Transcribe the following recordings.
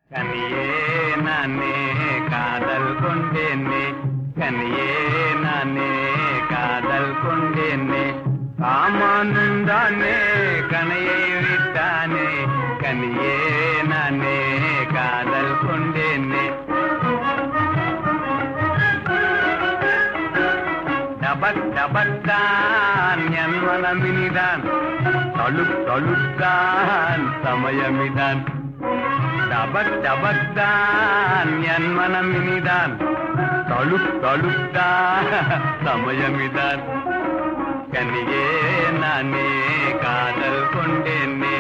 கனியே நானே காதல் கொண்டேனே கனியே நானே காதல் கொண்டேனே காமானந்தானே கனையை விட்டானே கனியே நானே காதல் கொண்டேனே டபக் டபக்தான் என் மனமினிதான் தழுக் தழுத்தான் சமயமிதான் டபக் டபக்தான் என் மனமினிதான் தழுக் தழுத்தான் சமயமிதான் கனியே நானே காதல் கொண்டேனே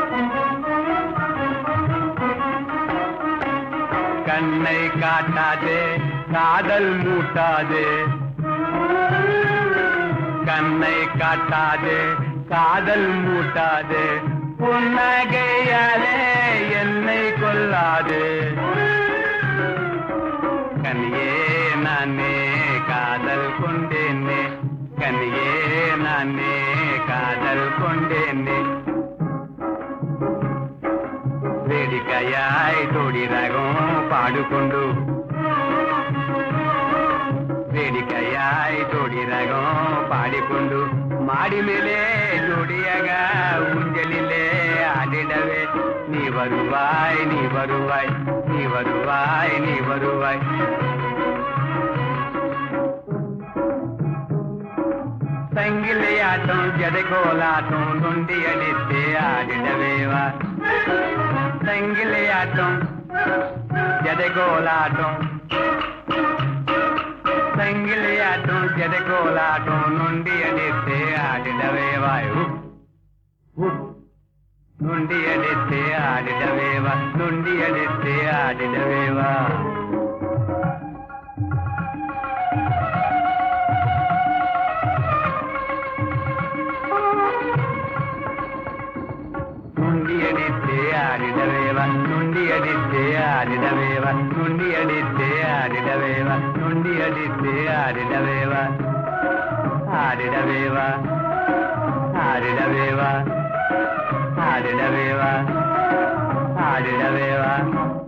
கண்ணை காட்டாதே காதல் மூட்டாதே கண்ணை காட்டாதே காதல் மூட்டாதே புன்னகையாலே என்னை கொல்லாதே கனியே நானே காதல் கொண்டேனே கனியே நானே காதல் கொண்டேனே వేదికయాయ్ తోడి రగం పాడుకుండు వేడికయాయ్ తోడి రగం పాడిಕೊಂಡು ಮಾಡಿ ಮೇಲೆ ಜೋಡಿಯಾಗ ಉಂಜಲಿಲೆ ಆಡಿಡವೆ ನೀ ಬರುವಾಯ್ ನೀ ಬರುವಾಯ್ ನೀ ಬರುವಾಯ್ ನೀ ಬರುವಾಯ್ ಸಂಗಿಲೆಯಾಟಂ ಜಡೆಗೋಲಾಟಂ ನುಂಡಿಯಡಿತ್ತೆ ಆಡಿಡವೇವಾ సంగిలియాటం జడగోలాటం సంగిలియాటం జడగోలాటం నుండి అడిస్తే ఆడిడవేవాయు నుండి అడిస్తే ఆడిడవేవా నుండి అడిస్తే ఆడిడవేవా నుండి అడిస్తే ఆడిడవేవ నుండి అడిస్తే ఆడిడవేవ నుండి అడిస్తే ఆడిడవేవ నుండి అడిస్తే ఆడిడవేవ ఆడిడవేవ ఆడిడవేవ ఆడిడవేవ ఆడిడవేవ